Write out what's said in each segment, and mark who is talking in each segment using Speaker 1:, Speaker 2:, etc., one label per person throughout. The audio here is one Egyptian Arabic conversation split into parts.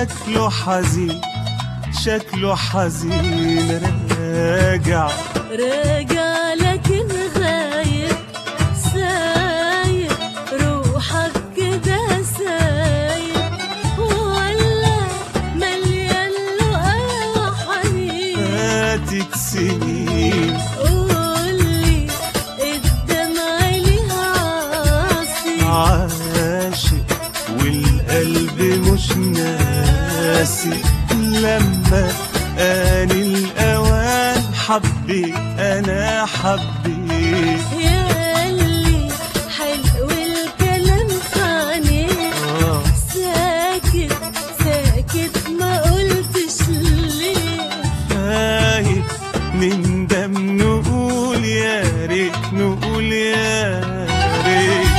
Speaker 1: شكله حزين شكله حزين راجع
Speaker 2: راجع لكن غايب سايب روحك كده سايب ولا مليان لقا وحنين
Speaker 1: فاتت سنين
Speaker 2: قولي الدمع ليها عاصي
Speaker 1: عاشق والقلب مش ناسي لما آن الأوان حبيت أنا حبيت
Speaker 2: ياللي حلو الكلام في عينيك
Speaker 1: آه
Speaker 2: ساكت ساكت ما قلتش ليه
Speaker 1: خايف من دم نقول يا ريت نقول يا ريت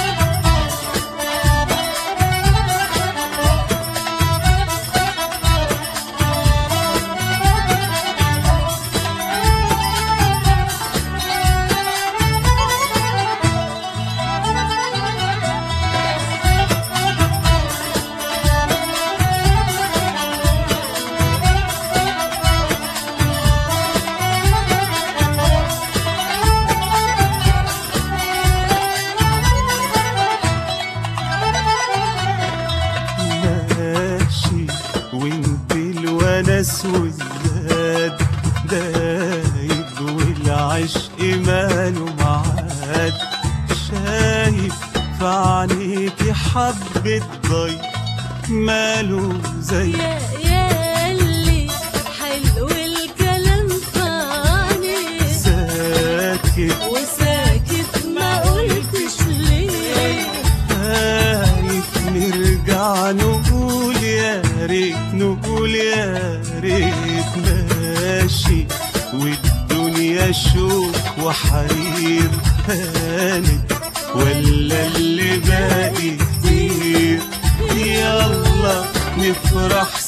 Speaker 1: ماشي وانت الونس والزاد دايب والعشق ماله معاد شايف في عينيكي حبة ضي ماله زي
Speaker 2: يا ياللي حلو الكلام في عينيك
Speaker 1: ساكت
Speaker 2: وساكت ما قلتش ليه
Speaker 1: خايف نرجع نقول يا ريت نقول يا ريت ماشي والدنيا شوك وحرير هانت ولا اللي باقي كتير يلا نفرح